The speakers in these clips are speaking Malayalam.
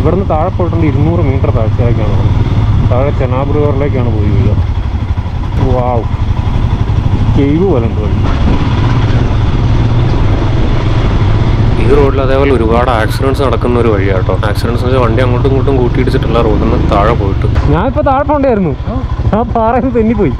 ഇവിടുന്ന് താഴെ പോയിട്ടുണ്ട് ഇരുന്നൂറ് മീറ്റർ താഴ്ചയിലേക്കാണ് പോകുന്നത് താഴെ ചെനാബ് റിവറിലേക്കാണ് പോയി വീഴുക വാവ് കേവ് പോലെ ഉണ്ട് വഴി ഈ റോഡിൽ അതേപോലെ ഒരുപാട് ആക്സിഡൻസ് നടക്കുന്ന ഒരു വഴിയാട്ടോ ആക്സിഡൻസ് വെച്ചാൽ വണ്ടി അങ്ങോട്ടും ഇങ്ങോട്ടും കൂട്ടിയിടിച്ചിട്ടുള്ള റോഡിൽ നിന്ന് താഴെ പോയിട്ട് ഞാനിപ്പോൾ താഴെ പോണ്ടായിരുന്നു ആ പാറയിൽ തെന്നിപ്പോയി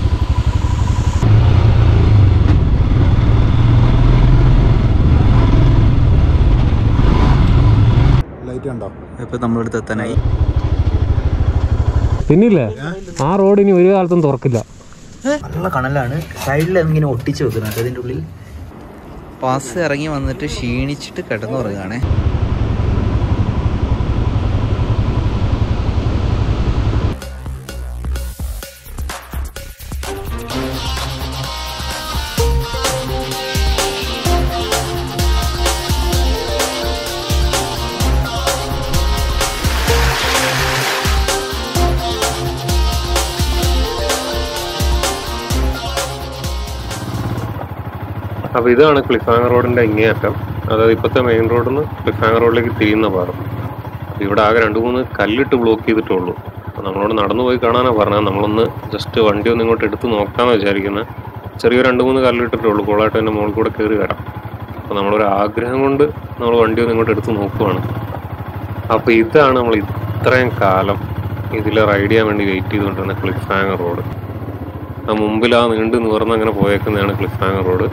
ലൈറ്റ് കണ്ടോ ഇപ്പൊ നമ്മളടുത്ത് എത്താനായി പിന്നില്ലേ ആ റോഡ് ഇനി ഒരു കാലത്തും തുറക്കില്ല നല്ല കണലാണ് സൈഡിൽ ഇങ്ങനെ ഒട്ടിച്ചു വെക്കുന്നുണ്ട് അതിന്റെ ഉള്ളിൽ പാസ് ഇറങ്ങി വന്നിട്ട് ക്ഷീണിച്ചിട്ട് കിടന്നുറങ്ങുകയാണേ അപ്പോൾ ഇതാണ് ക്ലിഫാങ്ങർ റോഡിന്റെ ഇങ്ങേയറ്റം അതായത് ഇപ്പോഴത്തെ മെയിൻ റോഡിൽ നിന്ന് ക്ലിഫാങ്ങർ റോഡിലേക്ക് തിരിയുന്ന പാലം അപ്പോൾ ഇവിടെ ആകെ രണ്ട് മൂന്ന് കല്ലിട്ട് ബ്ലോക്ക് ചെയ്തിട്ടുള്ളൂ അപ്പോൾ നമ്മളോട് നടന്നു പോയി കാണാനാണ് പറഞ്ഞത് നമ്മളൊന്ന് ജസ്റ്റ് വണ്ടി ഒന്ന് ഇങ്ങോട്ട് എടുത്ത് നോക്കാമെന്ന് വിചാരിക്കുന്നത് ചെറിയ രണ്ട് മൂന്ന് കല്ലിട്ടിട്ടേ ഉള്ളൂ കൂളായിട്ട് എൻ്റെ മുകളിൽ കൂടെ കയറി വരാം അപ്പോൾ നമ്മളൊരു ആഗ്രഹം കൊണ്ട് നമ്മൾ വണ്ടി ഒന്ന് ഇങ്ങോട്ട് എടുത്ത് നോക്കുവാണ് അപ്പോൾ ഇതാണ് നമ്മൾ ഇത്രയും കാലം ഇതിൽ റൈഡ് ചെയ്യാൻ വേണ്ടി വെയിറ്റ് ചെയ്തുകൊണ്ടിരുന്ന ക്ലിഫ് ഹാങ്ങർ റോഡ് ആ മുമ്പിൽ ആ നീണ്ടു നിവർന്ന് അങ്ങനെ പോയേക്കുന്നതാണ് ക്ലിഫ് ഹാങ്ങർ റോഡ്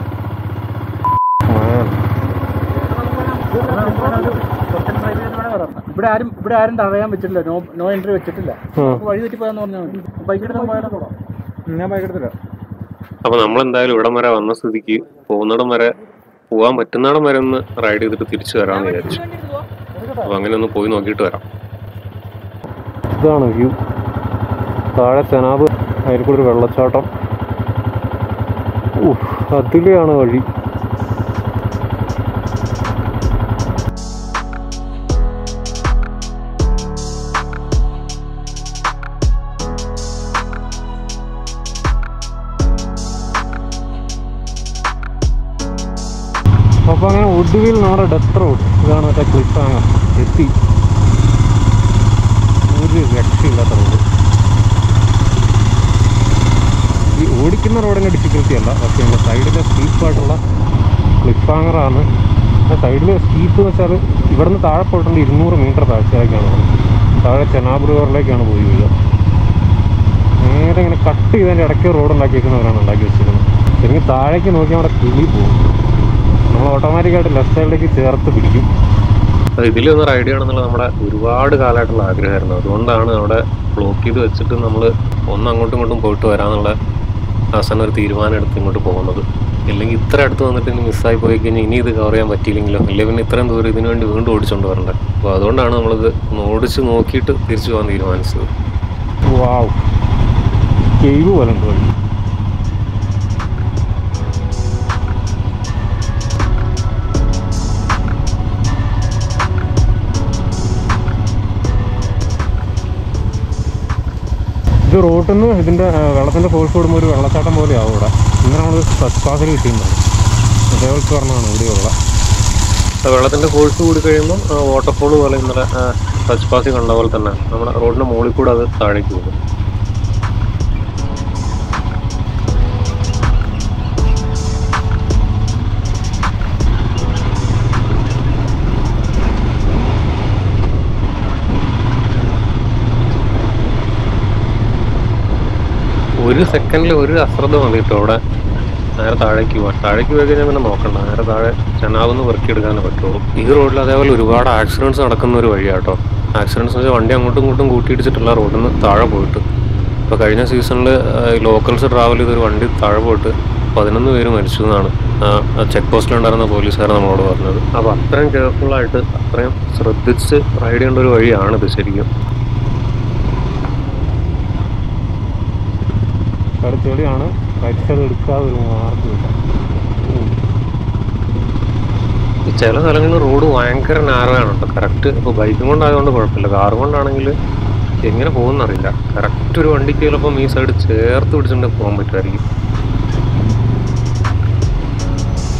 ഇവിടെ ആരും ഇവിടെ ആരും തടയാൻ പറ്റില്ല നോ നോ എൻട്രി വെച്ചിട്ടില്ല നമുക്ക് വഴി തെറ്റി പോയാന്ന് പറഞ്ഞാൽ മതി ബൈക്ക് എടുത്ത് പോയാലോ ഞാൻ ബൈക്ക് എടുത്തില്ല അപ്പൊ നമ്മൾ എന്തായാലും ഇവിടം വരെ വന്ന സ്ഥിതിക്ക് പോകുന്നിടം വരെ പോകാൻ പറ്റുന്നിടം വരെ ഒന്ന് റൈഡ് ചെയ്തിട്ട് തിരിച്ചു വരാമെന്ന് വിചാരിച്ചു അപ്പൊ അങ്ങനെ ഒന്ന് പോയി നോക്കിയിട്ട് വരാം ഇതാണ് വ്യൂ താഴെ ചെനാബ് അതിൽ കൂടെ ഒരു വെള്ളച്ചാട്ടം അതിലെയാണ് വഴി അപ്പൊ അങ്ങനെ ഒടുവിൽ നമ്മുടെ ഡെത്ത് റോഡ് ഇതാണ് മറ്റേ ക്ലിഫ് ഹാങ്ങർ എത്തി ഒരു രക്ഷയില്ലാത്ത റോഡ് ഈ ഓടിക്കുന്ന റോഡിന്റെ ഡിഫിക്കൽറ്റി അല്ല പക്ഷേ നമ്മുടെ സൈഡിലെ സ്റ്റീപ്പായിട്ടുള്ള ക്ലിഫ് ഹാങ്ങറാണ് ആ സൈഡിൽ സ്റ്റീപ്പ് എന്ന് വെച്ചാൽ ഇവിടുന്ന് താഴെ പോയിട്ടുണ്ട് ഇരുന്നൂറ് മീറ്റർ താഴ്ചയിലേക്കാണ് പോകുന്നത് താഴെ ചെനാബ് റിവറിലേക്കാണ് പോയി വീഴുക നേരെ ഇങ്ങനെ കട്ട് ചെയ്തതിൻ്റെ ഇടയ്ക്ക് റോഡ് ഉണ്ടാക്കിയേക്കുന്നവരാണ് ഉണ്ടാക്കി വെച്ചിരിക്കുന്നത് ശരിക്കും താഴേക്ക് നോക്കി അവിടെ കിളി പോകും നമ്മൾ ഓട്ടോമാറ്റിക്കായിട്ട് ലെഫ്റ്റ് സൈഡിലേക്ക് ചേർത്ത് പിടിക്കും ഇതിലൊന്ന് റൈഡ് ചെയ്യണമെന്നുള്ള നമ്മുടെ ഒരുപാട് കാലമായിട്ടുള്ള ആഗ്രഹമായിരുന്നു അതുകൊണ്ടാണ് അവിടെ ബ്ലോക്ക് ചെയ്ത് വെച്ചിട്ട് നമ്മൾ ഒന്ന് അങ്ങോട്ടും ഇങ്ങോട്ടും പോയിട്ട് വരാമെന്നുള്ള അവസാനം ഒരു തീരുമാനം എടുത്ത് ഇങ്ങോട്ട് പോകുന്നത് ഇല്ലെങ്കിൽ ഇത്ര അടുത്ത് വന്നിട്ട് ഇനി മിസ്സായി പോയി കഴിഞ്ഞാൽ ഇനി ഇത് കവർ ചെയ്യാൻ പറ്റിയില്ലെങ്കിലോ അല്ലെങ്കിൽ പിന്നെ ഇത്രയും ദൂരം ഇതിനു വേണ്ടി വീണ്ടും ഓടിച്ചുകൊണ്ട് വരണ്ടേ അപ്പോൾ അതുകൊണ്ടാണ് നമ്മളിത് ഒന്ന് ഓടിച്ച് നോക്കിയിട്ട് തിരിച്ചു പോകാൻ തീരുമാനിച്ചത് വാവ് കേവ് പോലെ ഉണ്ട് വഴി ഇത് റോട്ടിൽ നിന്ന് ഇതിൻ്റെ വെള്ളത്തിൻ്റെ ഫോഴ്സ് കൂടുമ്പോൾ ഒരു വെള്ളച്ചാട്ടം പോലെയാവും ഇവിടെ ഇങ്ങനെ നമ്മൾ പാസിൽ കിട്ടിയിട്ടുണ്ടാവും അതേപോലത്തെ പറഞ്ഞാണ് ഇവിടെയുള്ള വെള്ളത്തിൻ്റെ ഫോഴ്സ് കൂടി കഴിയുമ്പോൾ വാട്ടർഫോൾ പോലെ ഇന്നലെ ടച്ച് പാസി കണ്ട പോലെ തന്നെ നമ്മുടെ റോഡിൻ്റെ മുകളിൽ കൂടെ അത് താഴേക്ക് പോകും ഒരു സെക്കൻഡിൽ ഒരു അശ്രദ്ധ മതി കേട്ടോ അവിടെ നേരെ താഴേക്ക് പോവാൻ താഴേക്ക് പോയി കഴിഞ്ഞാൽ പിന്നെ നോക്കണ്ട നേരെ താഴെ ചെനാവെന്ന് പെറുക്കിയെടുക്കാനേ പറ്റുള്ളൂ ഈ റോഡിൽ അതേപോലെ ഒരുപാട് ആക്സിഡൻസ് നടക്കുന്ന ഒരു വഴിയാട്ടോ ആക്സിഡൻസ് വെച്ചാൽ വണ്ടി അങ്ങോട്ടും ഇങ്ങോട്ടും കൂട്ടിയിടിച്ചിട്ടുള്ള റോഡിൽ നിന്ന് താഴെ പോയിട്ട് ഇപ്പോൾ കഴിഞ്ഞ സീസണിൽ ലോക്കൽസ് ട്രാവൽ ചെയ്തൊരു വണ്ടി താഴെ പോയിട്ട് പതിനൊന്ന് പേര് മരിച്ചു എന്നാണ് ചെക്ക് പോസ്റ്റിലുണ്ടായിരുന്ന പോലീസുകാർ നമ്മളോട് പറഞ്ഞത് അപ്പോൾ അത്രയും കെയർഫുള്ളായിട്ട് അത്രയും ശ്രദ്ധിച്ച് റൈഡ് ചെയ്യേണ്ട ഒരു വഴിയാണിത് ശരിക്കും അവിടെ ചെളിയാണ് റൈറ്റ് സൈഡ് എടുക്കാതെ ഒരു മാർഗ്ഗമില്ല ചില സ്ഥലങ്ങളിൽ റോഡ് ഭയങ്കര നാരമാണ് കേട്ടോ കറക്റ്റ് ഇപ്പോൾ ബൈക്കും കൊണ്ടായതുകൊണ്ട് കുഴപ്പമില്ല കാർ കൊണ്ടാണെങ്കിൽ എങ്ങനെ പോകുന്നറിയില്ല കറക്റ്റ് ഒരു വണ്ടിക്ക് ചിലപ്പം ഈ സൈഡ് ചേർത്ത് പിടിച്ചിട്ട് പോകാൻ പറ്റുമായിരിക്കും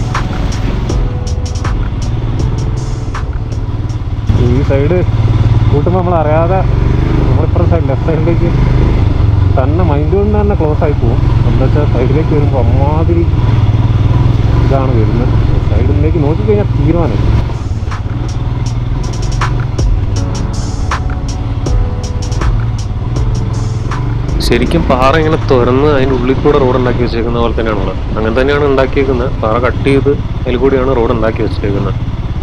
ഈ സൈഡ് കൂട്ടുമ്പോൾ നമ്മൾ അറിയാതെ നമ്മളിപ്പുറം സൈഡ് ലെഫ്റ്റ് സൈഡിലേക്ക് തന്നെ മൈൻഡ് കൊണ്ട് തന്നെ ക്ലോസ് ആയി പോകും എന്താ വെച്ചാൽ സൈഡിലേക്ക് വരുമ്പോൾ അമ്മാതിരി ഇതാണ് വരുന്നത് സൈഡിലേക്ക് നോക്കിക്കഴിഞ്ഞാൽ തീരുമാനം ശരിക്കും പാറ ഇങ്ങനെ തുറന്ന് അതിൻ്റെ ഉള്ളിൽ കൂടെ റോഡ് ഉണ്ടാക്കി വെച്ചേക്കുന്ന പോലെ തന്നെയാണുള്ളത് അങ്ങനെ തന്നെയാണ് ഉണ്ടാക്കിയേക്കുന്നത് പാറ കട്ട് ചെയ്ത് അതിൽ കൂടിയാണ് റോഡ് ഉണ്ടാക്കി വെച്ചേക്കുന്നത്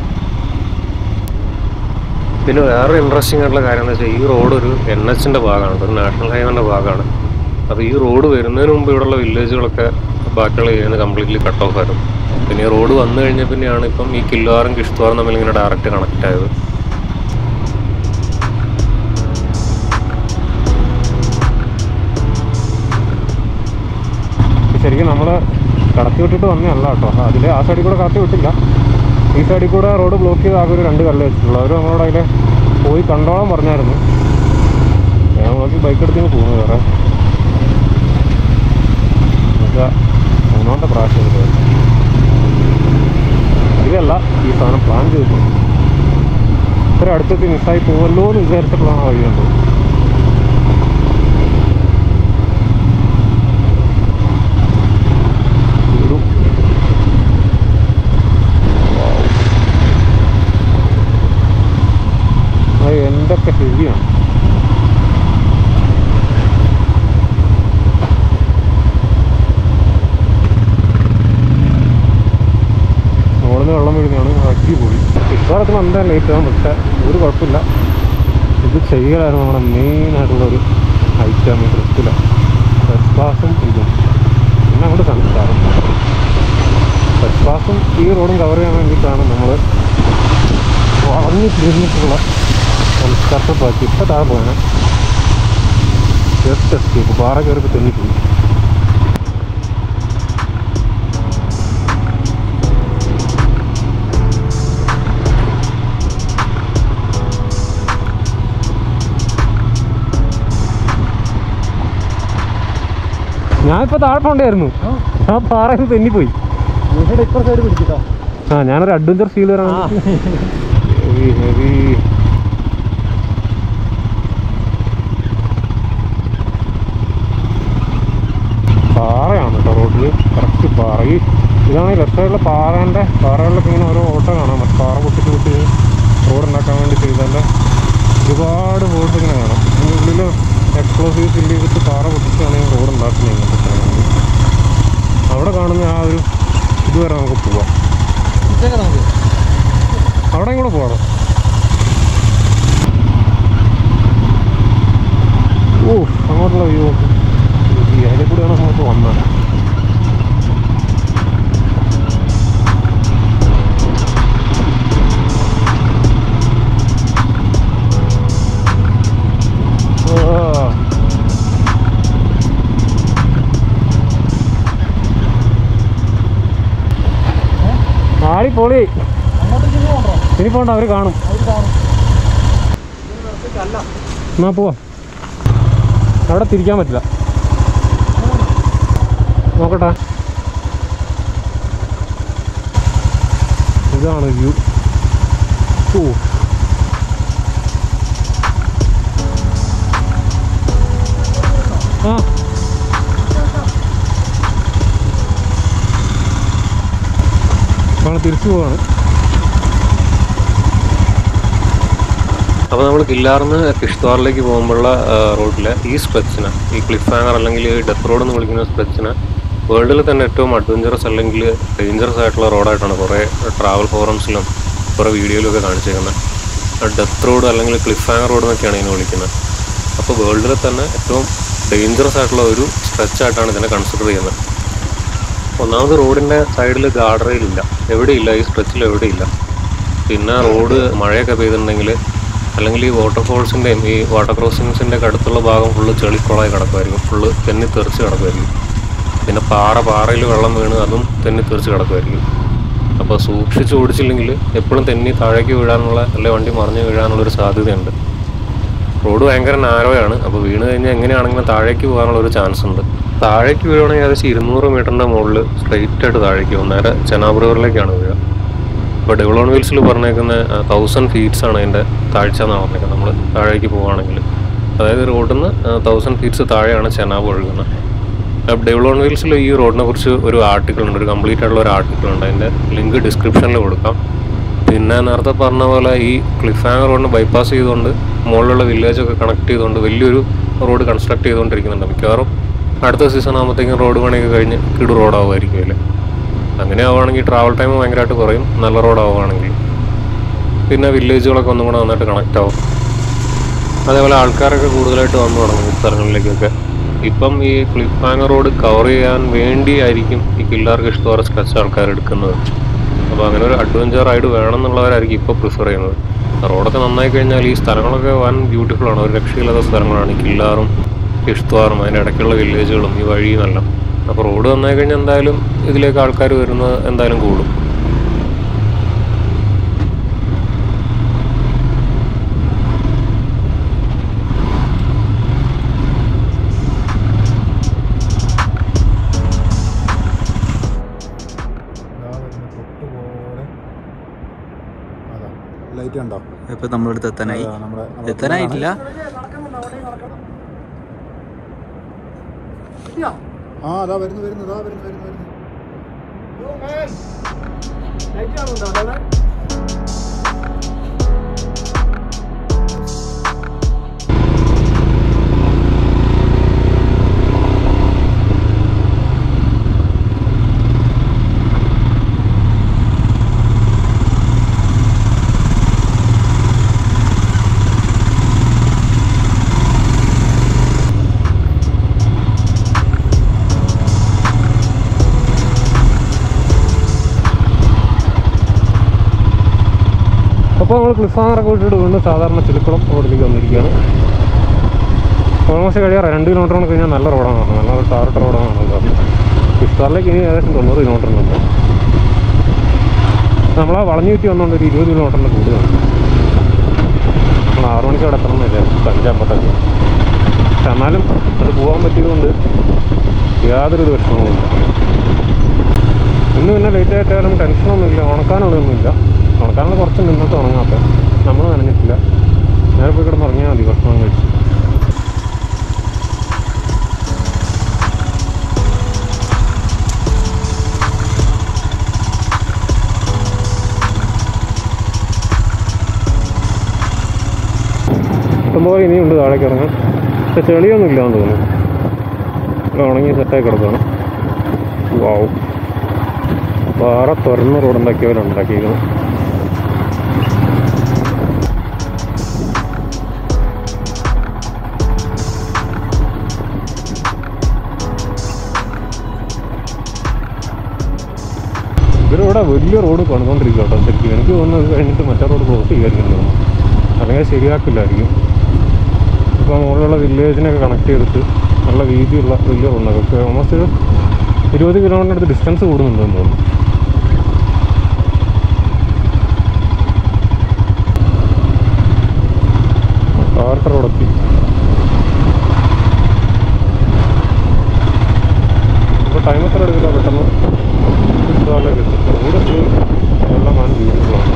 പിന്നെ വേറെ ഇൻട്രസ്റ്റിംഗ് ആയിട്ടുള്ള കാര്യം എന്ന് വെച്ചാൽ ഈ റോഡ് ഒരു എൻ എച്ചിൻ്റെ ഭാഗമാണ് ഒരു നാഷണൽ ഹൈവേൻ്റെ ഭാഗമാണ് അപ്പോൾ ഈ റോഡ് വരുന്നതിന് മുമ്പ് ഇവിടെയുള്ള വില്ലേജുകളൊക്കെ ബാക്കിയുള്ള ഏരിയ കംപ്ലീറ്റ്ലി കട്ട് ഓഫ് ആയിരുന്നു പിന്നെ ഈ റോഡ് വന്നു കഴിഞ്ഞ പിന്നെയാണ് ഇപ്പം ഈ കില്ലാറും കിഷ്ത്വാറും തമ്മിൽ ഇങ്ങനെ ഡയറക്റ്റ് കണക്റ്റ് ആയത് ശരിക്കും നമ്മൾ കടത്തി വിട്ടിട്ട് വന്നതല്ല കേട്ടോ അതിൽ ആ സൈഡിൽ കൂടെ കടത്തി വിട്ടില്ല ഈ സൈഡിൽ കൂടെ റോഡ് ബ്ലോക്ക് ചെയ്ത് ആകെ ഒരു രണ്ട് കല്ല് വെച്ചിട്ടുള്ളൂ അവർ നമ്മളോട് അതിൽ പോയി കണ്ടോളാൻ പറഞ്ഞായിരുന്നു ഞാൻ നോക്കി ബൈക്ക് എടുത്തിങ്ങ് പോകുന്നു വേറെ എന്നുവെച്ചാൽ മൂന്നാമത്തെ പ്രാവശ്യം ഇത് ഇതല്ല ഈ സാധനം പ്ലാൻ ചെയ്തിട്ടുണ്ട് ഇത്ര അടുത്തെത്തി മിസ്സായി പോവല്ലോ എന്ന് വിചാരിച്ചപ്പോഴാണ് വഴി കണ്ടത് ഒരു അത് എന്തൊക്കെ ഹെവിയാണ് മുകളിൽ വെള്ളം വീഴുന്നതാണ് അടിപൊളി ഇക്കാലത്തിന് എന്താ ലേറ്റ് ആകും പക്ഷെ ഒരു കുഴപ്പമില്ല ഇത് ചെയ്യലായിരുന്നു നമ്മുടെ മെയിൻ ആയിട്ടുള്ള ഒരു ഐറ്റം ഈ ട്രിപ്പില് ഫസ്റ്റ് ക്ലാസ്സും ഇതും പിന്നെ അങ്ങോട്ട് സംസ്കാരം ഫസ്റ്റ് ക്ലാസ്സും ഈ റോഡും കവർ ചെയ്യാൻ വേണ്ടിയിട്ടാണ് നമ്മൾ വളഞ്ഞു തിരിഞ്ഞിട്ടുള്ള സംസ്കാരത്തെ പാക്കി ഇപ്പം താഴെ പോകാൻ ജസ്റ്റ് എസ്കേപ്പ് പാറ കയറിപ്പോൾ തെന്നിപ്പോയി ഞാനിപ്പോൾ താഴെ പോണ്ടായിരുന്നു ആ പാറയിൽ തെന്നിപ്പോയി ഇവിടെ ഇപ്പുറ സൈഡ് പിടിച്ചിട്ടോ ആ ഞാനൊരു അഡ്വഞ്ചർ ഫീൽ വരാൻ ഹെവി ഹെവി പാറയാണ് കേട്ടോ റോഡിൽ കറക്റ്റ് പാറ ഈ ഇതാണ് ഈ ലെഫ്റ്റ് സൈഡിലെ പാറേൻ്റെ പാറകളിലൊക്കെ ഇങ്ങനെ ഓരോ ഓട്ടം കാണാം മറ്റേ പാറ പൊട്ടിച്ച് പൊട്ടി റോഡ് ഉണ്ടാക്കാൻ വേണ്ടി ചെയ്തതിൻ്റെ ഒരുപാട് റോഡ് ഇങ്ങനെ കാണാം അതിൻ്റെ ഉള്ളിൽ എക്സ്പ്ലോസീവ് ഫില്ല് ചെയ്തിട്ട് പാറ പൊട്ടിച്ചാണ് ഈ റോഡ് ഉണ്ടാക്കുന്നത് ഇങ്ങനെ കാണുന്നത്. അവിടെ കാണുന്ന ആ ഒരു ഇതുവരെ നമുക്ക് പോവാം ഉച്ചയ്ക്ക് നമുക്ക് അവിടെ കൂടെ പോകണം ഓ അങ്ങോട്ടുള്ള വ്യൂ ഈ അതിലെ കൂടെയാണ് നമുക്ക് വന്നത് ആ. ആടി പൊളി അങ്ങോട്ടേക്ക് ഇനി കൊണ്ടോ ഇനി പോണ്ട അവർ കാണും അവർ കാണും എന്നാ പോവാ അവിടെ തിരിക്കാൻ പറ്റില്ല നോക്കട്ടെ ഇതാണ് വ്യൂ ഓ ആ നമ്മൾ തിരിച്ചു പോവാണ് അപ്പോൾ നമ്മൾ കില്ലാറിന്ന് കിഷ്ത്വാറിലേക്ക് പോകുമ്പോഴുള്ള റോഡിലെ ഈ സ്ട്രെച്ചിന് ഈ ക്ലിഫ് ഹാങ്ങർ അല്ലെങ്കിൽ ഡെത്ത് റോഡ് എന്ന് വിളിക്കുന്ന സ്ട്രെച്ചിന് വേൾഡിൽ തന്നെ ഏറ്റവും അഡ്വഞ്ചറസ് അല്ലെങ്കിൽ ഡേഞ്ചറസ് ആയിട്ടുള്ള റോഡായിട്ടാണ് കുറേ ട്രാവൽ ഫോറംസിലും കുറേ വീഡിയോയിലൊക്കെ കാണിച്ചേക്കുന്നത് ഡെത്ത് റോഡ് അല്ലെങ്കിൽ ക്ലിഫ് ഹാങ്ങർ റോഡ് എന്നൊക്കെയാണ് ഇതിനെ വിളിക്കുന്നത് അപ്പോൾ വേൾഡിലെ തന്നെ ഏറ്റവും ഡേഞ്ചറസ് ആയിട്ടുള്ള ഒരു സ്ട്രെച്ചായിട്ടാണ് ഇതിനെ കൺസിഡർ ചെയ്യുന്നത് ഒന്നാമത് റോഡിൻ്റെ സൈഡിൽ ഗാർഡ് റെയിൽ ഇല്ല എവിടെയില്ല ഈ സ്ട്രെച്ചിൽ എവിടെയില്ല പിന്നെ റോഡ് മഴയൊക്കെ പെയ്തിട്ടുണ്ടെങ്കിൽ അല്ലെങ്കിൽ ഈ വാട്ടർഫോൾസിൻ്റെയും ഈ വാട്ടർ ക്രോസിങ്സിൻ്റെ ഒക്കെ അടുത്തുള്ള ഭാഗം ഫുള്ള് ചെളിക്കുളമായി കിടക്കുമായിരിക്കും ഫുള്ള് തെന്നി തെറിച്ച് കിടക്കുമായിരിക്കും പിന്നെ പാറ പാറയിൽ വെള്ളം വീണ് അതും തെന്നി തെറിച്ച് കിടക്കുമായിരിക്കും അപ്പോൾ സൂക്ഷിച്ച് ഓടിച്ചില്ലെങ്കിൽ എപ്പോഴും തെന്നി താഴേക്ക് വീഴാനുള്ള അല്ലെങ്കിൽ വണ്ടി മറിഞ്ഞ് വീഴാനുള്ള ഒരു സാധ്യതയുണ്ട് റോഡ് ഭയങ്കര നാരോയാണ് അപ്പോൾ വീണ് കഴിഞ്ഞാൽ എങ്ങനെയാണെങ്കിലും താഴേക്ക് പോകാനുള്ള ഒരു ചാൻസ് ഉണ്ട് താഴേക്ക് വീഴുവാണെങ്കിൽ ഏകദേശം ഇരുന്നൂറ് മീറ്ററിൻ്റെ മുകളിൽ സ്ട്രെയിറ്റ് ആയിട്ട് താഴേക്ക് പോകും നേരെ ചെനാബ് റിവറിലേക്കാണ് വീഴുക ഇപ്പോൾ ഡെവലോൺ വീൽസിൽ പറഞ്ഞേക്കുന്ന തൗസൻഡ് ഫീറ്റ്സ് ആണ് അതിൻ്റെ താഴ്ച എന്നാണ് പറഞ്ഞേക്കുന്നത് നമ്മൾ താഴേക്ക് പോവുകയാണെങ്കിൽ അതായത് റോഡിൽ നിന്ന് തൗസൻഡ് ഫീറ്റ്സ് താഴെയാണ് ചെനാബ് ഒഴുകുന്നത് അപ്പോൾ ഡെവലോൺ വീൽസിൽ ഈ റോഡിനെ കുറിച്ച് ഒരു ആർട്ടിക്കിൾ ഉണ്ട് ഒരു കംപ്ലീറ്റ് ആയിട്ടുള്ള ഒരു ആർട്ടിക്കിൾ ഉണ്ട് അതിൻ്റെ ലിങ്ക് ഡിസ്ക്രിപ്ഷനിൽ കൊടുക്കാം പിന്നെ നേരത്തെ പറഞ്ഞ പോലെ ഈ ക്ലിഫ് ഹാങ്ങർ റോഡിന് ബൈപ്പാസ് ചെയ്തുകൊണ്ട് മുകളിലുള്ള വില്ലേജൊക്കെ കണക്ട് ചെയ്തുകൊണ്ട് വലിയൊരു റോഡ് കൺസ്ട്രക്ട് ചെയ്തുകൊണ്ടിരിക്കുന്നുണ്ട് മിക്കവാറും അടുത്ത സീസൺ ആകുമ്പോഴത്തേക്കും റോഡ് പണിയൊക്കെ കഴിഞ്ഞ് കിടു റോഡാവുമായിരിക്കും അല്ലേ അങ്ങനെ ആവുകയാണെങ്കിൽ ട്രാവൽ ടൈം ഭയങ്കരമായിട്ട് കുറയും നല്ല റോഡാവുകയാണെങ്കിൽ പിന്നെ വില്ലേജുകളൊക്കെ ഒന്നും കൂടെ നന്നായിട്ട് കണക്റ്റ് ആവും അതേപോലെ ആൾക്കാരൊക്കെ കൂടുതലായിട്ട് വന്നു തുടങ്ങും ഈ സ്ഥലങ്ങളിലേക്കൊക്കെ ഇപ്പം ഈ ക്ലിഫ് ഹാങ്ങർ റോഡ് കവർ ചെയ്യാൻ വേണ്ടിയായിരിക്കും ഈ കില്ലാർ കിഷ്തോറ സ്ട്രെച്ച് ആൾക്കാർ എടുക്കുന്നത് അപ്പോൾ അങ്ങനെ ഒരു അഡ്വഞ്ചർ റൈഡ് വേണമെന്നുള്ളവരായിരിക്കും ഇപ്പോൾ പ്രിഫർ ചെയ്യുന്നത് റോഡൊക്കെ നന്നായി കഴിഞ്ഞാൽ ഈ സ്ഥലങ്ങളൊക്കെ വൻ ബ്യൂട്ടിഫുൾ ആണ് ഒരു രക്ഷയില്ലാത്ത സ്ഥലങ്ങളാണ് ഈ കില്ലാറും കിഷ്ത്വാറും അതിൻ്റെ ഇടയ്ക്കുള്ള വില്ലേജുകളും ഈ വഴിയും എല്ലാം അപ്പോൾ റോഡ് നന്നായി കഴിഞ്ഞാൽ എന്തായാലും ഇതിലേക്ക് ആൾക്കാർ വരുന്നത് എന്തായാലും കൂടും ലൈറ്റ് കണ്ടോ ഇപ്പൊ നമ്മളടുത്ത് എത്താനായി അതാ നമ്മുടെ നമ്മുടെ എത്താനായിട്ടില്ല ആ അതാ വരുന്നു വരുന്നു അതാ വരുന്നു വരുന്നു വരുന്നു അപ്പോൾ നമ്മൾ ക്ലിഫാങ്ങറൊക്കെ വിട്ടിട്ട് വീണ്ടും സാധാരണ ചിലക്കുളം റോഡിലേക്ക് വന്നിരിക്കുകയാണ് ഓൾമോസ്റ്റ് കഴിയാറ് രണ്ട് കിലോമീറ്റർ കൊണ്ട് കഴിഞ്ഞാൽ നല്ല റോഡാണ് പറഞ്ഞത് നല്ല ടാറിട്ട റോഡാണ് പറഞ്ഞത് കിഫ്താറിലേക്ക് ഇനി ഏകദേശം തൊണ്ണൂറ് കിലോമീറ്റർ ഉണ്ട് നമ്മൾ ആ വളഞ്ഞു ചുറ്റി വന്നുകൊണ്ട് ഒരു ഇരുപത് കിലോമീറ്ററിൻ്റെ കൂടുതലാണ് നമ്മൾ ആറു മണിക്ക് അവിടെ എത്തണം എന്ന് വിചാരിച്ചു അഞ്ചാമ്പത്തൊക്കെ പക്ഷെ എന്നാലും അത് പോകാൻ പറ്റിയതുകൊണ്ട് യാതൊരു ഒരു വിഷമവുമില്ല ഇന്ന് പിന്നെ ലേറ്റ് ആയിട്ടായാലും ടെൻഷനൊന്നുമില്ല ഉണക്കാനുള്ളതൊന്നുമില്ല ഉണക്കാനുള്ള കുറച്ച് നിന്നിട്ട് ഉണങ്ങാത്ത നമ്മൾ നനഞ്ഞിട്ടില്ല നേരെ പോയി കിടന്ന് ഉറങ്ങിയാൽ മതി ഭക്ഷണം കഴിച്ച് ഇഷ്ടംപോലെ ഇനിയുണ്ട് താഴേക്ക് ഇറങ്ങാൻ പക്ഷെ ചെളിയൊന്നും ഇല്ലാന്ന് തോന്നുന്നു എല്ലാം ഉണങ്ങി സെറ്റായി കിടക്കുകയാണ് വാവ് വേറെ തുറന്ന റോഡ് ഉണ്ടാക്കിയവരുണ്ടാക്കിയിരിക്കുന്നത് ഇവരിവിടെ വലിയ റോഡ് പണിതുകൊണ്ടിരിക്കുക കേട്ടോ ശരിക്കും എനിക്ക് തോന്നുന്നത് ഇത് കഴിഞ്ഞിട്ട് മറ്റേ റോഡ് ക്ലോസ് ചെയ്യുമായിരിക്കും തോന്നുന്നു അല്ലെങ്കിൽ ശരിയാക്കില്ലായിരിക്കും ഇപ്പോൾ മുകളിലുള്ള വില്ലേജിനൊക്കെ കണക്ട് ചെയ്തിട്ട് നല്ല വീതിയുള്ള വലിയ റോഡുണ്ടൊക്കെ ഓൾമോസ്റ്റ് ഒരു ഇരുപത് കിലോമീറ്റർ അടുത്ത് ഡിസ്റ്റൻസ് കൂടുന്നുണ്ടെന്ന് തോന്നുന്നു കാർട്ട റോഡെത്തി ഇപ്പോൾ ടൈം എത്ര എടുക്കില്ല പെട്ടെന്ന് ചുറ്റുപാടിലേക്ക് എത്തും റോഡ് എല്ലാം ആണ് ബ്യൂട്ടിഫുള്ളാണ്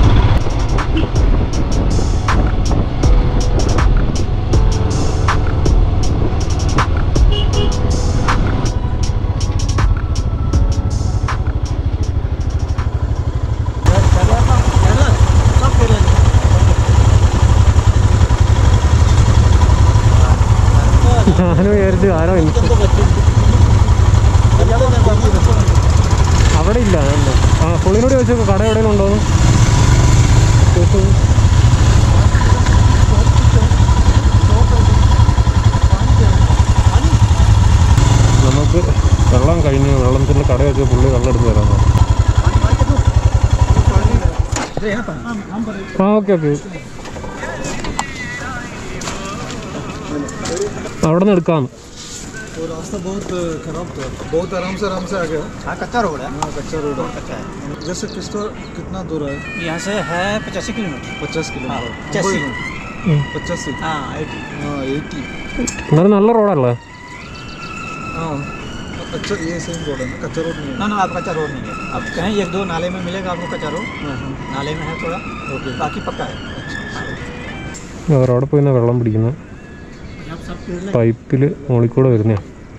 ഞാനും വിചാരിച്ചു ആരോ എനിക്ക് അവിടെ ഇല്ല അതെന്താ? ആ പുള്ളിനോട് ചോദിച്ചു കട എവിടെയെങ്കിലും ഉണ്ടോന്ന് ചോദിച്ചു. നമുക്ക് വെള്ളം കഴിഞ്ഞ് വെള്ളത്തിൻ്റെ കട വെച്ച് പുള്ളി വെള്ളം എടുത്ത് തരാൻ പറഞ്ഞു ആ ഓക്കെ ഓക്കെ അവിടെ നിന്ന് എടുക്കാം वो रास्ता बहुत खराब था बहुत आराम से आराम से आ गया हाँ कच्चा रोड है हाँ कच्चा रोड है कच्चा है जैसे किस्तो कितना दूर है यहाँ से है पचासी किलोमीटर पचास किलोमीटर पचासी। पचासी हाँ एटी हाँ एटी എന്നാലും നല്ല റോഡല്ലേ हाँ अच्छा ये सेम रोड है ना कच्चा रोड नहीं ना ना आपका कच्चा रोड नहीं है अब कहीं एक दो नाले में मिलेगा आपको कच्चा रोड नाले में है थोड़ा बाकी पक्का है അവരവിടെ പോയി വെള്ളം പിടിക്കുന്ന പൈപ്പിൽ മുകളിൽ കൂടെ വരുന്നതാണ്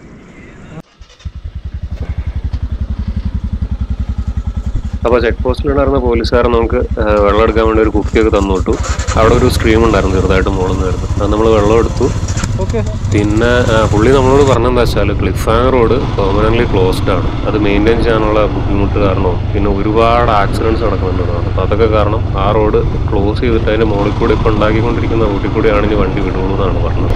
അപ്പോൾ ചെക്ക് പോസ്റ്റിലുണ്ടായിരുന്ന പോലീസുകാരൻ നമുക്ക് ആ, വെള്ളം എടുക്കാൻ വേണ്ടി ഒരു കുപ്പിയൊക്കെ തന്നു വിട്ടു അവിടെ ഒരു സ്ട്രീം ഉണ്ടായിരുന്നു ചെറുതായിട്ട് മുകളിൽ നിന്നായിരുന്നു അത് നമ്മൾ വെള്ളം എടുത്തു പിന്നെ ആ, പുള്ളി നമ്മളോട് പറഞ്ഞെന്താ വെച്ചാൽ cliff hang road permanently closed ആണ് അത് മെയിൻറ്റെയിൻ ചെയ്യാനുള്ള ബുദ്ധിമുട്ട് കാരണവും പിന്നെ ഒരുപാട് ആക്സിഡൻറ്റ്സ് നടക്കുന്നുണ്ടെന്നാണ് അപ്പോൾ അതൊക്കെ കാരണം ആ റോഡ് ക്ലോസ് ചെയ്തിട്ട് അതിൻ്റെ മുകളിൽ കൂടി ഇപ്പോൾ ഉണ്ടാക്കിക്കൊണ്ടിരിക്കുന്ന റൂട്ടിൽ കൂടിയാണ് ഇനി വണ്ടി വിടുള്ളൂ എന്നാണ് പറഞ്ഞത്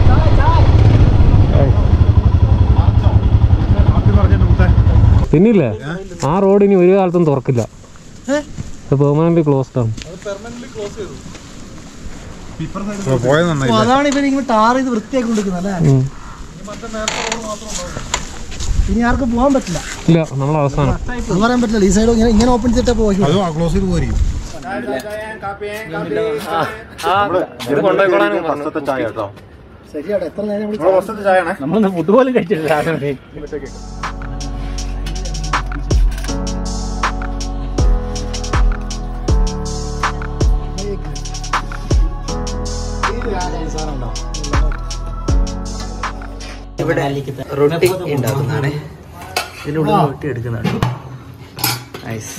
പിന്നില്ലേ ആ റോഡ് ഇനി ഒരു കാലത്തും തുറക്കില്ല പെർമനന്റ് ക്ലോസ്ഡ് ആണ് പോയത് നന്നായി അതാണ് ഇവർ ഇങ്ങനെ ടാർ ചെയ്ത് വൃത്തിയാക്കി കൊടുക്കുന്നത് അല്ലേ ഇനി ആർക്കും പോകാൻ പറ്റില്ല ഇല്ല നമ്മൾ അവസാനം അത് പറയാൻ പറ്റില്ല ഈ സൈഡ് ഇങ്ങനെ ഇങ്ങനെ ഓപ്പൺ ചെയ്തിട്ടേ പോയി അതും ക്ലോസ് ചെയ്ത് പോയിരിക്കും ശരിയാണ് എത്ര നേരം നമ്മളൊന്ന് ഫുഡ് പോലും കഴിച്ചിട്ടില്ല ഇവിടെ റൊട്ടി ഉണ്ടാക്കുന്നതാണ് ഇതിൻ്റെ ഉള്ളിൽ റൊട്ടി എടുക്കുന്നതാണ് നൈസ്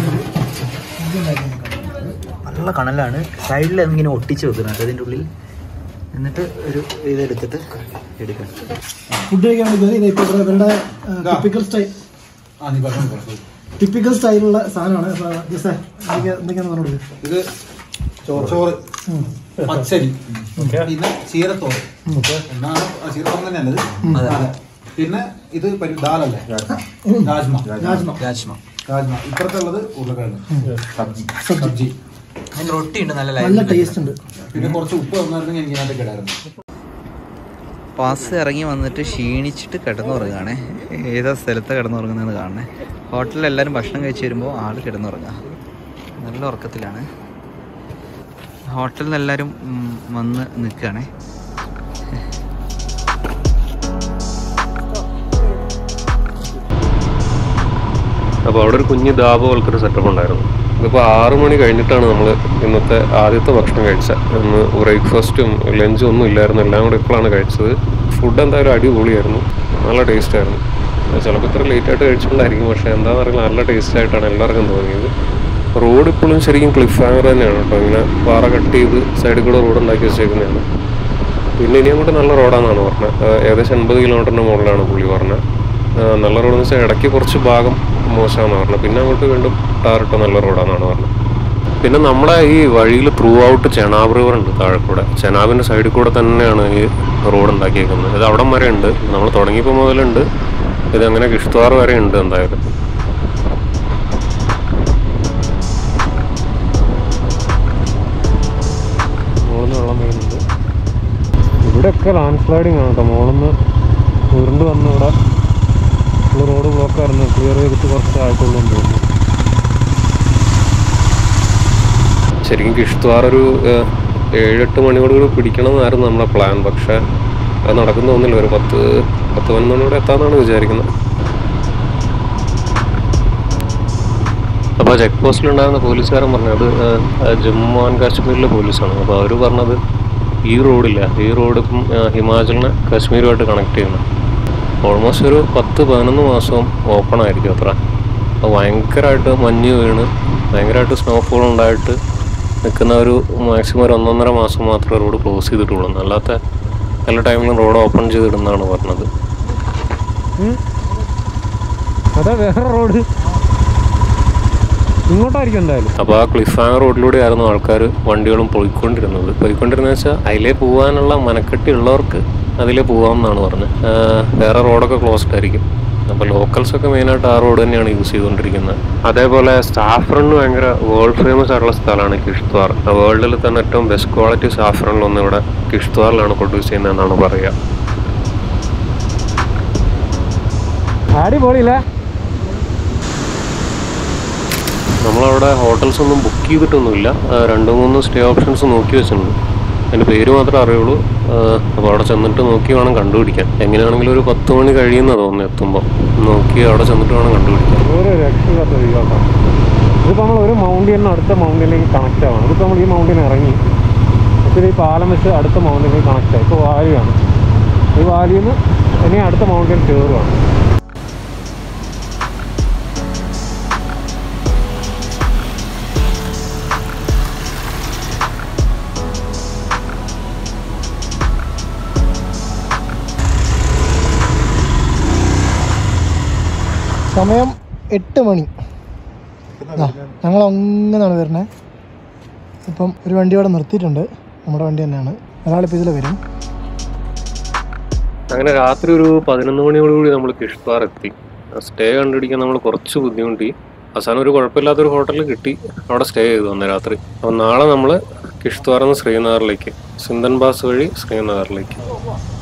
നല്ല കണലാണ് സൈഡിൽ ഇങ്ങനെ ഒട്ടിച്ച് വെക്കുന്നുണ്ട് അതിൻ്റെ ഉള്ളിൽ എന്നിട്ട് ഒരു ഇതെടുത്തിട്ട് എടുക്കണം ഫുഡ് കഴിക്കാൻ വേണ്ടി കയറി ഇപ്പൊ ഇവരുടെ ടിപ്പിക്കൽ സ്റ്റൈൽ ടിപ്പിക്കൽ സ്റ്റൈലുള്ള സാധനമാണ് ജസ്റ്റ് എന്തൊക്കെയാന്ന് പറഞ്ഞു ഇത് ചോറ് ചോറ് പച്ചരി പിന്നെ ചീരത്തോറ് എന്നാണ് ആ ചീരത്തോറ് തന്നെയാണ് ഇത് അതെ. പിന്നെ ഇത് പരി- ദാലല്ലേ രാജ്മ രാജ്മ രാജ്മ രാജ്മ ഇപ്പുറത്തുള്ളത് ഉരുളക്കിഴങ്ങ് സബ്ജി സബ്ജി അതിന് റൊട്ടി ഉണ്ട് നല്ല നല്ല ലൈൻ ടേസ്റ്റ് ഉണ്ട് പിന്നെ കുറച്ച് ഉപ്പ് തന്നായിരുന്നെങ്കിൽ എനിക്ക് ഇതിനകത്ത് കിടായിരുന്നു പാസ് ഇറങ്ങി വന്നിട്ട് ക്ഷീണിച്ചിട്ട് കിടന്നുറങ്ങുകയാണേ ഏതാ സ്ഥലത്ത് കിടന്നുറങ്ങുന്നതെന്ന് കാണണേ ഹോട്ടലിൽ എല്ലാവരും ഭക്ഷണം കഴിച്ച് വരുമ്പോൾ ആൾ കിടന്നുറങ്ങുക നല്ല ഉറക്കത്തിലാണ് ഹോട്ടലിൽ നിന്ന് എല്ലാവരും ഉം, വന്ന് നിൽക്കുകയാണേ അപ്പോൾ അവിടെ ഒരു കുഞ്ഞ് ധാബ പോലത്തെ ഒരു സെറ്റപ്പ് ഉണ്ടായിരുന്നു ഇതിപ്പോൾ ആറു മണി കഴിഞ്ഞിട്ടാണ് നമ്മൾ ഇന്നത്തെ ആദ്യത്തെ ഭക്ഷണം കഴിച്ചത് ഇന്ന് ബ്രേക്ക്ഫാസ്റ്റും ലഞ്ചും ഒന്നും ഇല്ലായിരുന്നു എല്ലാം കൂടെ ഇപ്പോഴാണ് കഴിച്ചത് ഫുഡ് എന്തായാലും അടിപൊളിയായിരുന്നു നല്ല ടേസ്റ്റ് ആയിരുന്നു ചിലപ്പോൾ ഇത്ര ലേറ്റ് ആയിട്ട് കഴിച്ചിട്ടുണ്ടായിരിക്കും പക്ഷേ എന്താണെന്ന് അറിയില്ല നല്ല ടേസ്റ്റ് ആയിട്ടാണ് എല്ലാവർക്കും തോന്നിയത് റോഡ് ഇപ്പോഴും ശരിക്കും ക്ലിഫ് ഹാങ്ങർ തന്നെയാണ് കേട്ടോ ഇങ്ങനെ പാറ കട്ട് ചെയ്ത് സൈഡിൽ കൂടെ റോഡ് ഉണ്ടാക്കി വെച്ചേക്കുന്നതാണ് പിന്നെ ഇനി അങ്ങോട്ട് നല്ല റോഡാണെന്നാണ് പറഞ്ഞത് ആ, ഏകദേശം എൺപത് കിലോമീറ്ററിൻ്റെ മുകളിലാണ് പുള്ളി പറഞ്ഞത് ആ, നല്ല റോഡെന്ന് വെച്ചാൽ ഇടയ്ക്ക് കുറച്ച് ഭാഗം മോശമാണെന്ന് പറഞ്ഞത് പിന്നെ അങ്ങോട്ട് വീണ്ടും ടാറിട്ട നല്ല റോഡാണെന്നാണ് പറഞ്ഞത് പിന്നെ നമ്മുടെ ഈ വഴിയിൽ ത്രൂ ഔട്ട് ചെനാബ് റിവർ ഉണ്ട് താഴെ കൂടെ ചെനാബിൻ്റെ സൈഡിൽ കൂടെ തന്നെയാണ് ഈ റോഡ് ഉണ്ടാക്കിയേക്കുന്നത് ഇത് അവിടം വരെ ഉണ്ട് നമ്മൾ തുടങ്ങിയപ്പോൾ മുതലുണ്ട് ഇത് അങ്ങനെ കിഷ്ത്വാർ വരെ ഉണ്ട് എന്തായാലും മുകളിൽ വെള്ളം വീഴുന്നുണ്ട് ഇവിടെയൊക്കെ ലാൻഡ് സ്ലൈഡിങ് ആണ് കേട്ടോ മുകളിൽ ഉരുണ്ട് വന്ന് ഇവിടെ ഉള്ള റോഡ് ബ്ലോക്കായിരുന്നു ക്ലിയർ ചെയ്തിട്ട് കുറച്ച് ആയിട്ടുള്ളൂ എന്ന് തോന്നുന്നു ശരിക്കും കിഷ്ത്വാർ ഒരു ഏഹ്, ഏഴെട്ട് മണിയോട് കൂടി പിടിക്കണം എന്നായിരുന്നു നമ്മുടെ പ്ലാൻ പക്ഷേ അത് നടക്കുന്ന തോന്നില്ല ഒരു പത്ത് പത്ത് പതിനൊന്ന് മണിയോടെ എത്താമെന്നാണ് വിചാരിക്കുന്നത് അപ്പോൾ ചെക്ക് പോസ്റ്റിലുണ്ടായിരുന്ന പോലീസുകാരൻ പറഞ്ഞത് അത് ആ, ജമ്മു ആൻഡ് കാശ്മീരിലെ പോലീസാണ് അപ്പോൾ അവർ പറഞ്ഞത് ഈ റോഡില്ല ഈ റോഡ് ഇപ്പം ആ, ഹിമാചലിനെ കാശ്മീരുമായിട്ട് കണക്ട് ചെയ്യുന്നത് ഓൾമോസ്റ്റ് ഒരു പത്ത് പതിനൊന്ന് മാസം ഓപ്പൺ ആയിരിക്കും അത്ര അപ്പോൾ ഭയങ്കരമായിട്ട് മഞ്ഞ് വീണ് ഭയങ്കരമായിട്ട് സ്നോഫോൾ ഉണ്ടായിട്ട് നിൽക്കുന്ന ഒരു മാക്സിമം ഒരു ഒന്നൊന്നര മാസം മാത്രമേ റോഡ് ക്ലോസ് ചെയ്തിട്ടുള്ളൂ അല്ലാത്ത എല്ലാ ടൈമിലും റോഡ് ഓപ്പൺ ചെയ്തിടുന്നതാണ് പറഞ്ഞത് അതാ വേറെ റോഡ് ഇങ്ങോട്ടായിരിക്കും എന്തായാലും അപ്പോൾ ആ ക്ലിഫ് ഹാങ് റോഡിലൂടെ ആയിരുന്നു ആൾക്കാർ വണ്ടികളും പോയിക്കൊണ്ടിരുന്നത് പോയിക്കൊണ്ടിരുന്നത് വെച്ചാൽ അതിലേ പോകാനുള്ള മനക്കെട്ടി ഉള്ളവർക്ക് അതിലേ പോകാമെന്നാണ് പറഞ്ഞത് ആ, വേറെ റോഡൊക്കെ ക്ലോസ്ഡ് ആയിരിക്കും അപ്പോൾ ലോക്കൽസ് ഒക്കെ മെയിനായിട്ട് ആ റോഡ് തന്നെയാണ് യൂസ് ചെയ്തുകൊണ്ടിരിക്കുന്നത് അതേപോലെ സാഫ്രണ് ഭയങ്കര വേൾഡ് ഫേമസ് ആയിട്ടുള്ള സ്ഥലമാണ് കിഷ്ത്വാർ വേൾഡിൽ തന്നെ ഏറ്റവും ബെസ്റ്റ് ക്വാളിറ്റി സാഫ്രണിലൊന്നും ഇവിടെ കിഷ്ത്വാറിലാണ് പ്രൊഡ്യൂസ് ചെയ്യുന്നതെന്നാണ് പറയുക അടിപൊളിയില്ലേ നമ്മളവിടെ ഹോട്ടൽസ് ഒന്നും ബുക്ക് ചെയ്തിട്ടൊന്നുമില്ല ആ, രണ്ട് മൂന്ന് സ്റ്റേ ഓപ്ഷൻസ് നോക്കി വെച്ചിട്ടുണ്ട് അതിൻ്റെ പേര് മാത്രമേ അറിയുള്ളൂ അപ്പോൾ അവിടെ ചെന്നിട്ട് നോക്കി വേണം കണ്ടുപിടിക്കാൻ എങ്ങനെയാണെങ്കിലും ഒരു പത്ത് മണി കഴിയുന്ന തോന്നുന്നു എത്തുമ്പോൾ നോക്കി അവിടെ ചെന്നിട്ട് വേണം കണ്ടുപിടിക്കാൻ ഒരു രക്ഷയില്ലാത്ത വികാസമാണ് ഇതിപ്പോൾ നമ്മൾ ഒരു മൗണ്ടിൽ അടുത്ത മൗണ്ടിലേക്ക് കണക്റ്റ് ആവണം ഇതിപ്പോൾ നമ്മൾ ഈ മൗണ്ടിൽ ഇറങ്ങി പക്ഷേ ഈ പാലം വെച്ച് അടുത്ത മൗണ്ടിലേക്ക് കണക്റ്റ് ആയി ഇപ്പോൾ വാലിയാണ് ഈ വാലിയിൽ നിന്ന് ഇനി അടുത്ത മൗണ്ടിൽ കയറുകയാണ് സമയം എട്ട് മണി ആ ഞങ്ങൾ അങ്ങനെയാണ് വരുന്നത് ഇപ്പം ഒരു വണ്ടി അവിടെ നിർത്തിയിട്ടുണ്ട് നമ്മുടെ വണ്ടി തന്നെയാണ് ഒരാളിപ്പോൾ ഇതിൽ വരും അങ്ങനെ രാത്രി ഒരു പതിനൊന്ന് മണിയോടുകൂടി നമ്മൾ കിഷ്ത്വാർ എത്തി സ്റ്റേ കണ്ടുപിടിക്കാൻ നമ്മൾ കുറച്ച് ബുദ്ധിമുട്ടി അവസാനം ഒരു കുഴപ്പമില്ലാത്തൊരു ഹോട്ടലിൽ കിട്ടി അവിടെ സ്റ്റേ ചെയ്തു അന്ന് രാത്രി അപ്പോൾ നാളെ നമ്മൾ കിഷ്ത്വാറിൽ നിന്ന് ശ്രീനഗറിലേക്ക് സിന്തൻ ബാസ് വഴി ശ്രീനഗറിലേക്ക്